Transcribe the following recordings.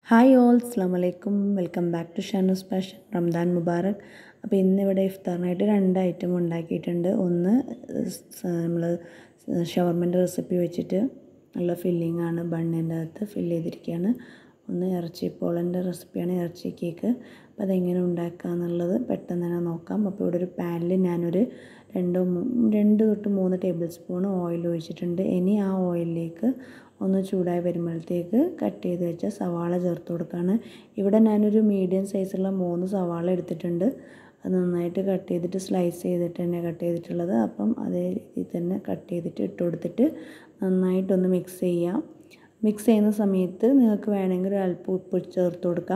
hi all അസ്സാം വലൈക്കും welcome back to Shanu's passion Ramadan മുബാറക് അപ്പോൾ ഇന്ന് ഇവിടെ ഇഫ്താറിനായിട്ട് രണ്ട് ഐറ്റം ഉണ്ടാക്കിയിട്ടുണ്ട് ഒന്ന് നമ്മൾ ഷവർമൻ്റെ റെസിപ്പി വെച്ചിട്ട് നല്ല ഫില്ലിംഗ് ആണ് ബണ്ണിൻ്റെ അകത്ത് ഫില്ല് ചെയ്തിരിക്കുകയാണ് ഒന്ന് ഇറച്ചി പോളൻ്റെ റെസിപ്പിയാണ് ഇറച്ചി കേക്ക് അപ്പോൾ അതെങ്ങനെ ഉണ്ടാക്കുക എന്നുള്ളത് പെട്ടെന്ന് തന്നെ നോക്കാം അപ്പോൾ ഇവിടെ ഒരു പാനിൽ ഞാനൊരു രണ്ടോ രണ്ട് തൊട്ട് മൂന്ന് ടേബിൾ സ്പൂൺ ഓയിൽ ഒഴിച്ചിട്ടുണ്ട് ഇനി ആ ഓയിലിലേക്ക് ഒന്ന് ചൂടായി വരുമ്പോഴത്തേക്ക് കട്ട് ചെയ്ത് വെച്ച സവാള ചേർത്ത് കൊടുക്കുകയാണ് ഇവിടെ ഞാനൊരു മീഡിയം സൈസുള്ള മൂന്ന് സവാള എടുത്തിട്ടുണ്ട് അത് നന്നായിട്ട് കട്ട് ചെയ്തിട്ട് സ്ലൈസ് ചെയ്തിട്ട് തന്നെ കട്ട് ചെയ്തിട്ടുള്ളത് അപ്പം അതേ രീതിയിൽ തന്നെ കട്ട് ചെയ്തിട്ട് ഇട്ട് കൊടുത്തിട്ട് നന്നായിട്ടൊന്ന് മിക്സ് ചെയ്യാം മിക്സ് ചെയ്യുന്ന സമയത്ത് നിങ്ങൾക്ക് വേണമെങ്കിൽ ഒരു അല്പം ഉപ്പ് ചേർത്ത് കൊടുക്കാം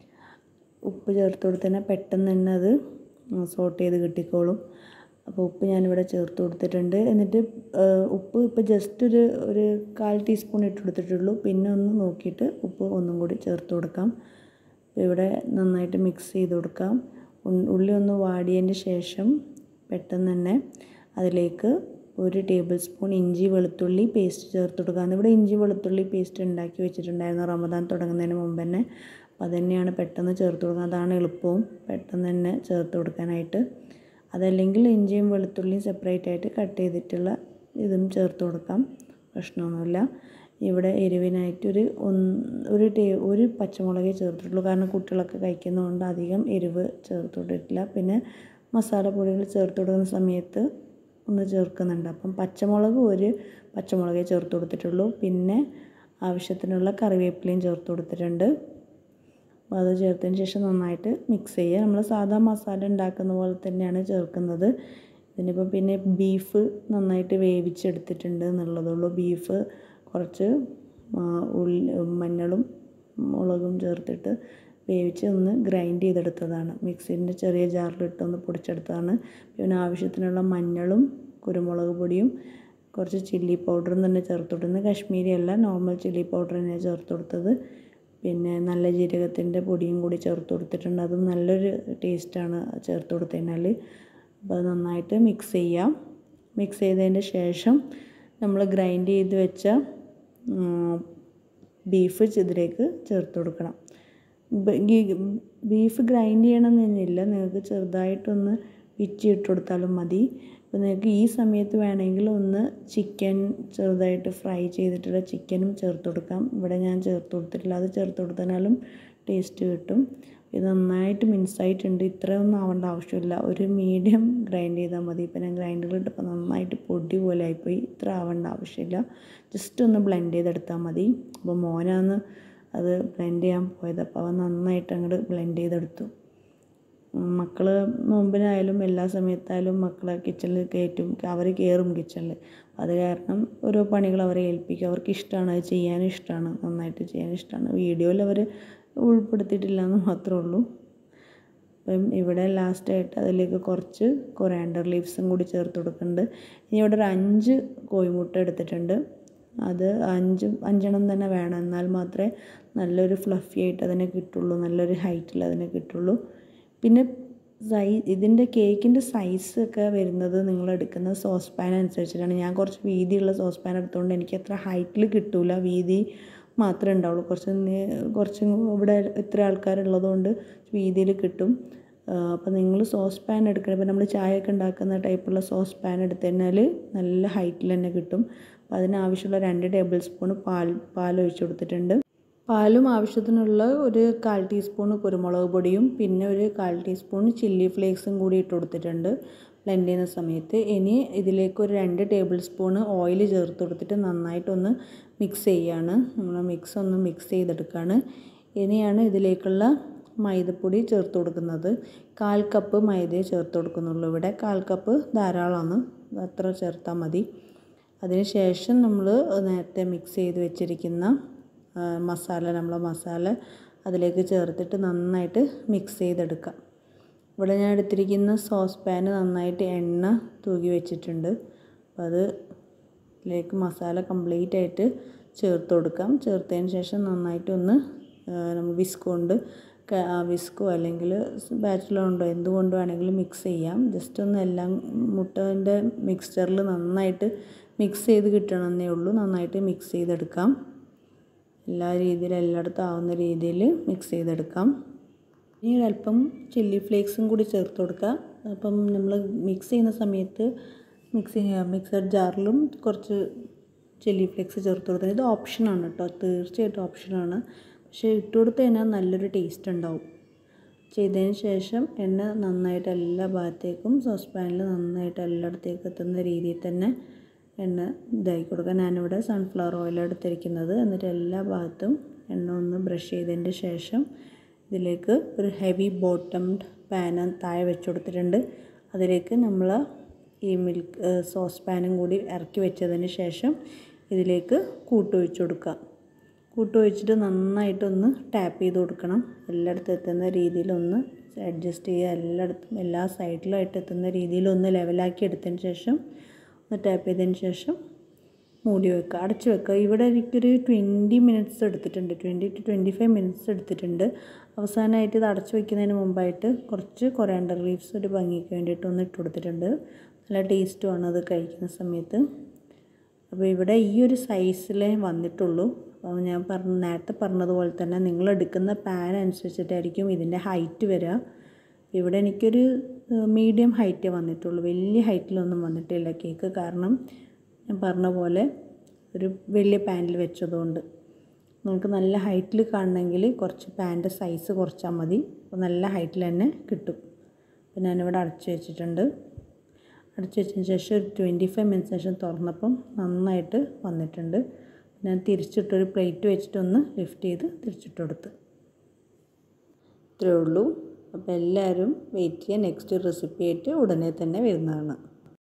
ഉപ്പ് ചേർത്ത് കൊടുത്ത് തന്നെ പെട്ടെന്ന് തന്നെ അത് സോട്ട് ചെയ്ത് കിട്ടിക്കോളും അപ്പോൾ ഉപ്പ് ഞാനിവിടെ ചേർത്ത് കൊടുത്തിട്ടുണ്ട് എന്നിട്ട് ഉപ്പ് ഇപ്പോൾ ജസ്റ്റ് ഒരു ഒരു കാൽ ടീസ്പൂൺ ഇട്ട് കൊടുത്തിട്ടുള്ളൂ പിന്നെ ഒന്ന് നോക്കിയിട്ട് ഉപ്പ് ഒന്നും കൂടി ചേർത്ത് കൊടുക്കാം ഇവിടെ നന്നായിട്ട് മിക്സ് ചെയ്ത് കൊടുക്കാം ഉള്ളി ഒന്ന് വാടിയതിന് ശേഷം പെട്ടെന്ന് തന്നെ അതിലേക്ക് ഒരു ടേബിൾ സ്പൂൺ ഇഞ്ചി വെളുത്തുള്ളി പേസ്റ്റ് ചേർത്ത് കൊടുക്കാം ഇവിടെ ഇഞ്ചി വെളുത്തുള്ളി പേസ്റ്റ് ഉണ്ടാക്കി വെച്ചിട്ടുണ്ടായിരുന്നു റമദാൻ തുടങ്ങുന്നതിന് മുമ്പ് തന്നെ അപ്പോൾ അതുതന്നെയാണ് പെട്ടെന്ന് ചേർത്ത് കൊടുക്കുക അതാണ് എളുപ്പവും പെട്ടെന്ന് തന്നെ ചേർത്ത് കൊടുക്കാനായിട്ട് അതല്ലെങ്കിൽ ഇഞ്ചിയും വെളുത്തുള്ളിയും സെപ്പറേറ്റ് ആയിട്ട് കട്ട് ചെയ്തിട്ടുള്ള ഇതും ചേർത്ത് കൊടുക്കാം പ്രശ്നമൊന്നുമില്ല ഇവിടെ എരിവിനായിട്ടൊരു ഒരു ടേ ഒരു പച്ചമുളകേ ചേർത്തിട്ടുള്ളൂ കാരണം കുട്ടികളൊക്കെ കഴിക്കുന്നതുകൊണ്ട് അധികം എരിവ് ചേർത്ത് കൊടുത്തിട്ടില്ല പിന്നെ മസാലപ്പൊടികൾ ചേർത്ത് കൊടുക്കുന്ന സമയത്ത് ഒന്ന് ചേർക്കുന്നുണ്ട് അപ്പം പച്ചമുളക് ഒരു പച്ചമുളകേ ചേർത്ത് കൊടുത്തിട്ടുള്ളൂ പിന്നെ ആവശ്യത്തിനുള്ള കറിവേപ്പിലയും ചേർത്ത് കൊടുത്തിട്ടുണ്ട് അപ്പോൾ അത് ചേർത്തതിന് ശേഷം നന്നായിട്ട് മിക്സ് ചെയ്യുക നമ്മൾ സാധാ മസാല ഉണ്ടാക്കുന്ന പോലെ തന്നെയാണ് ചേർക്കുന്നത് ഇതിനിപ്പം പിന്നെ ബീഫ് നന്നായിട്ട് വേവിച്ചെടുത്തിട്ടുണ്ട് എന്നുള്ളതുള്ളൂ ബീഫ് കുറച്ച് ഉള്ളി മഞ്ഞളും മുളകും ചേർത്തിട്ട് വേവിച്ച് ഒന്ന് ഗ്രൈൻഡ് ചെയ്തെടുത്തതാണ് മിക്സിൻ്റെ ചെറിയ ജാറിലിട്ട് ഒന്ന് പൊടിച്ചെടുത്തതാണ് പിന്നെ ആവശ്യത്തിനുള്ള മഞ്ഞളും കുരുമുളക് പൊടിയും കുറച്ച് ചില്ലി പൗഡറും തന്നെ ചേർത്ത് കൊടുക്കുന്നത് കാശ്മീരി അല്ല നോർമൽ ചില്ലി പൗഡർ തന്നെയാണ് ചേർത്ത് കൊടുത്തത് പിന്നെ നല്ല ജീരകത്തിൻ്റെ പൊടിയും കൂടി ചേർത്ത് കൊടുത്തിട്ടുണ്ട് അതും നല്ലൊരു ടേസ്റ്റാണ് ചേർത്ത് കൊടുത്തതിനാൽ അപ്പോൾ അത് നന്നായിട്ട് മിക്സ് ചെയ്യാം മിക്സ് ചെയ്തതിന് ശേഷം നമ്മൾ ഗ്രൈൻഡ് ചെയ്ത് വെച്ച ബീഫ് ഇതിലേക്ക് ചേർത്ത് കൊടുക്കണം ബീഫ് ഗ്രൈൻഡ് ചെയ്യണമെന്നില്ല നിങ്ങൾക്ക് ചെറുതായിട്ടൊന്ന് പിച്ചി ഇട്ട് കൊടുത്താലും മതി അപ്പോൾ നിങ്ങൾക്ക് ഈ സമയത്ത് വേണമെങ്കിൽ ഒന്ന് ചിക്കൻ ചെറുതായിട്ട് ഫ്രൈ ചെയ്തിട്ടുള്ള ചിക്കനും ചേർത്ത് കൊടുക്കാം ഇവിടെ ഞാൻ ചേർത്ത് കൊടുത്തിട്ടില്ല അത് ചേർത്ത് കൊടുത്താലും ടേസ്റ്റ് കിട്ടും ഇത് നന്നായിട്ട് മിൻസായിട്ടുണ്ട് ഇത്രയൊന്നും ആവേണ്ട ആവശ്യമില്ല ഒരു മീഡിയം ഗ്രൈൻഡ് ചെയ്താൽ മതി ഇപ്പം ഞാൻ ഗ്രൈൻഡറിലിട്ടപ്പോൾ നന്നായിട്ട് പൊടി പോലെ ആയിപ്പോയി ഇത്ര ആവേണ്ട ആവശ്യമില്ല ജസ്റ്റ് ഒന്ന് ബ്ലെൻഡ് ചെയ്തെടുത്താൽ മതി അപ്പോൾ മോനാന്ന് അത് ബ്ലെൻഡ് ചെയ്യാൻ പോയത് അപ്പോൾ അവൻ നന്നായിട്ട് അങ്ങോട്ട് ബ്ലെൻഡ് ചെയ്തെടുത്തു മക്കൾ നോമ്പിനായാലും എല്ലാ സമയത്തായാലും മക്കളെ കിച്ചണിൽ കയറ്റും അവർ കയറും കിച്ചണിൽ അത് കാരണം ഓരോ പണികൾ അവരെ ഏൽപ്പിക്കും അവർക്ക് ഇഷ്ടമാണ് അത് ചെയ്യാനും ഇഷ്ടമാണ് നന്നായിട്ട് ചെയ്യാൻ ഇഷ്ടമാണ് വീഡിയോയിൽ അവർ ഉൾപ്പെടുത്തിയിട്ടില്ല എന്ന് മാത്രമേ ഉള്ളൂ അപ്പം ഇവിടെ ലാസ്റ്റായിട്ട് അതിലേക്ക് കുറച്ച് കൊറിയാണ്ടർ ലീവ്സും കൂടി ചേർത്ത് കൊടുക്കുന്നുണ്ട് ഇനി ഇവിടെ ഒരു അഞ്ച് കോഴിമുട്ട എടുത്തിട്ടുണ്ട് അത് അഞ്ച് അഞ്ചെണ്ണം തന്നെ വേണം എന്നാൽ മാത്രമേ നല്ലൊരു ഫ്ലഫി ആയിട്ട് അതിനെ കിട്ടുള്ളൂ നല്ലൊരു ഹൈറ്റിൽ അതിനെ കിട്ടുള്ളൂ പിന്നെ സൈ ഇതിൻ്റെ കേക്കിൻ്റെ സൈസൊക്കെ വരുന്നത് നിങ്ങൾ എടുക്കുന്ന സോസ് പാൻ അനുസരിച്ചിട്ടാണ് ഞാൻ കുറച്ച് വീതിയുള്ള സോസ് പാൻ എടുത്തുകൊണ്ട് എനിക്ക് അത്ര ഹൈറ്റിൽ കിട്ടില്ല വീതി മാത്രമേ ഉണ്ടാവുള്ളൂ കുറച്ച് കുറച്ച് ഇവിടെ ഇത്ര ആൾക്കാരുള്ളതുകൊണ്ട് വീതിയിൽ കിട്ടും അപ്പോൾ നിങ്ങൾ സോസ് പാൻ എടുക്കണം ഇപ്പോൾ നമ്മൾ ചായയൊക്കെ ഉണ്ടാക്കുന്ന ടൈപ്പുള്ള സോസ് പാൻ എടുത്തു കഴിഞ്ഞാൽ നല്ല ഹൈറ്റിൽ തന്നെ കിട്ടും അപ്പോൾ അതിനാവശ്യമുള്ള രണ്ട് ടേബിൾ സ്പൂൺ പാൽ പാൽ ഒഴിച്ച് കൊടുത്തിട്ടുണ്ട് പാലും ആവശ്യത്തിനുള്ള ഒരു കാൽ ടീസ്പൂൺ കുരുമുളക് പൊടിയും പിന്നെ ഒരു കാൽ ടീസ്പൂൺ ചില്ലി ഫ്ലേക്സും കൂടി ഇട്ട് കൊടുത്തിട്ടുണ്ട് ബ്ലെൻഡ് ചെയ്യുന്ന സമയത്ത് ഇനി ഇതിലേക്ക് ഒരു രണ്ട് ടേബിൾ സ്പൂൺ ഓയിൽ ചേർത്ത് കൊടുത്തിട്ട് നന്നായിട്ടൊന്ന് മിക്സ് ചെയ്യുകയാണ് നമ്മൾ മിക്സ് ഒന്ന് മിക്സ് ചെയ്തെടുക്കുകയാണ് ഇനിയാണ് ഇതിലേക്കുള്ള മൈദപ്പൊടി ചേർത്ത് കൊടുക്കുന്നത് കാൽ കപ്പ് മൈദയെ ചേർത്ത് കൊടുക്കുന്നുള്ളൂ ഇവിടെ കാൽ കപ്പ് ധാരാളമാണ് അത്ര ചേർത്താൽ മതി അതിനുശേഷം നമ്മൾ നേരത്തെ മിക്സ് ചെയ്ത് വെച്ചിരിക്കുന്ന മസാല നമ്മളെ മസാല അതിലേക്ക് ചേർത്തിട്ട് നന്നായിട്ട് മിക്സ് ചെയ്തെടുക്കാം ഇവിടെ ഞാൻ എടുത്തിരിക്കുന്ന സോസ് പാന് നന്നായിട്ട് എണ്ണ തൂക്കി വെച്ചിട്ടുണ്ട് അപ്പോൾ അത് ഇതിലേക്ക് മസാല കംപ്ലീറ്റ് ആയിട്ട് ചേർത്ത് കൊടുക്കാം ചേർത്തതിന് ശേഷം നന്നായിട്ടൊന്ന് നമ്മൾ വിസ്ക് കൊണ്ട് വിസ്കോ അല്ലെങ്കിൽ ബാച്ചിലോ ഉണ്ടോ എന്തുകൊണ്ട് വേണമെങ്കിലും മിക്സ് ചെയ്യാം ജസ്റ്റ് ഒന്ന് എല്ലാം മുട്ടൻ്റെ മിക്സ്ചറിൽ നന്നായിട്ട് മിക്സ് ചെയ്ത് കിട്ടണമെന്നേ ഉള്ളൂ നന്നായിട്ട് മിക്സ് ചെയ്തെടുക്കാം എല്ലാ രീതിയിലും എല്ലായിടത്തും ആവുന്ന രീതിയിൽ മിക്സ് ചെയ്തെടുക്കാം ഇനി ഒരല്പം ചില്ലി ഫ്ലേക്സും കൂടി ചേർത്ത് കൊടുക്കുക അപ്പം നമ്മൾ മിക്സ് ചെയ്യുന്ന സമയത്ത് മിക്സി മിക്സർ ജാറിലും കുറച്ച് ചില്ലി ഫ്ലേക്സ് ചേർത്ത് കൊടുത്തത് ഇത് ഓപ്ഷനാണ് കേട്ടോ തീർച്ചയായിട്ടും ഓപ്ഷനാണ് പക്ഷേ ഇട്ട് കൊടുത്ത് കഴിഞ്ഞാൽ നല്ലൊരു ടേസ്റ്റ് ഉണ്ടാവും ചെയ്തതിന് ശേഷം എണ്ണ നന്നായിട്ട് എല്ലാ ഭാഗത്തേക്കും സോസ് പാനിൽ നന്നായിട്ട് എല്ലായിടത്തേക്കും എത്തുന്ന രീതിയിൽ തന്നെ എണ്ണ ഇതാക്കി കൊടുക്കുക ഞാനിവിടെ സൺഫ്ലവർ ഓയിൽ എടുത്തിരിക്കുന്നത് എന്നിട്ട് എല്ലാ ഭാഗത്തും എണ്ണ ഒന്ന് ബ്രഷ് ചെയ്തതിന് ശേഷം ഇതിലേക്ക് ഒരു ഹെവി ബോട്ടംഡ് പാൻ താഴെ വെച്ച് കൊടുത്തിട്ടുണ്ട് അതിലേക്ക് നമ്മൾ ഈ മിൽക്ക് സോസ് പാനും കൂടി ഇറക്കി വെച്ചതിന് ശേഷം ഇതിലേക്ക് കൂട്ട് ഒഴിച്ച് കൊടുക്കുക കൂട്ട് ഒഴിച്ചിട്ട് നന്നായിട്ടൊന്ന് ടാപ്പ് ചെയ്ത് കൊടുക്കണം എല്ലായിടത്തും എത്തുന്ന രീതിയിലൊന്ന് അഡ്ജസ്റ്റ് ചെയ്യുക എല്ലായിടത്തും എല്ലാ സൈഡിലായിട്ട് എത്തുന്ന രീതിയിലൊന്ന് ലെവലാക്കി എടുത്തതിന് ശേഷം ഒന്ന് ടാപ്പ് ചെയ്തതിന് ശേഷം മൂടി വെക്കുക അടച്ച് വെക്കുക ഇവിടെ എനിക്കൊരു ട്വൻറ്റി മിനിറ്റ്സ് എടുത്തിട്ടുണ്ട് twenty two twenty five minutes എടുത്തിട്ടുണ്ട് അവസാനമായിട്ട് ഇത് അടച്ച് വെക്കുന്നതിന് മുമ്പായിട്ട് കുറച്ച് കൊറിയാണ്ടർ ലീവ്സ് ഒരു ഭംഗിക്ക് വേണ്ടിയിട്ട് ഒന്ന് ഇട്ട് കൊടുത്തിട്ടുണ്ട് നല്ല ടേസ്റ്റുമാണ് അത് കഴിക്കുന്ന സമയത്ത് അപ്പോൾ ഇവിടെ ഈ ഒരു സൈസിലേ വന്നിട്ടുള്ളൂ അപ്പോൾ ഞാൻ പറഞ്ഞ നേരത്തെ പറഞ്ഞതുപോലെ തന്നെ നിങ്ങൾ എടുക്കുന്ന പാൻ അനുസരിച്ചിട്ടായിരിക്കും ഇതിൻ്റെ ഹൈറ്റ് വരിക ഇവിടെ എനിക്കൊരു മീഡിയം ഹൈറ്റേ വന്നിട്ടുള്ളൂ വലിയ ഹൈറ്റിലൊന്നും വന്നിട്ടില്ല കേക്ക് കാരണം ഞാൻ പറഞ്ഞ പോലെ ഒരു വലിയ പാനിൽ വെച്ചതുകൊണ്ട് നമുക്ക് നല്ല ഹൈറ്റിൽ കാണണമെങ്കിൽ കുറച്ച് പാൻ്റെ സൈസ് കുറച്ചാൽ മതി അപ്പോൾ നല്ല ഹൈറ്റിൽ തന്നെ കിട്ടും അപ്പോൾ ഞാനിവിടെ അടച്ചു വെച്ചിട്ടുണ്ട് അടച്ചു വെച്ചതിന് ശേഷം ഒരു ട്വൻറ്റി ഫൈവ് മിനിറ്റ്സ് ശേഷം തുറന്നപ്പം നന്നായിട്ട് വന്നിട്ടുണ്ട് ഞാൻ തിരിച്ചിട്ടൊരു പ്ലേറ്റ് വെച്ചിട്ടൊന്ന് ലിഫ്റ്റ് ചെയ്ത് തിരിച്ചിട്ട് കൊടുത്ത് ഇത്രയേ ഉള്ളൂ അപ്പോൾ എല്ലാവരും വെയിറ്റ് ചെയ്യുക നെക്സ്റ്റ് റെസിപ്പി ആയിട്ട് ഉടനെ തന്നെ വരുന്നതാണ്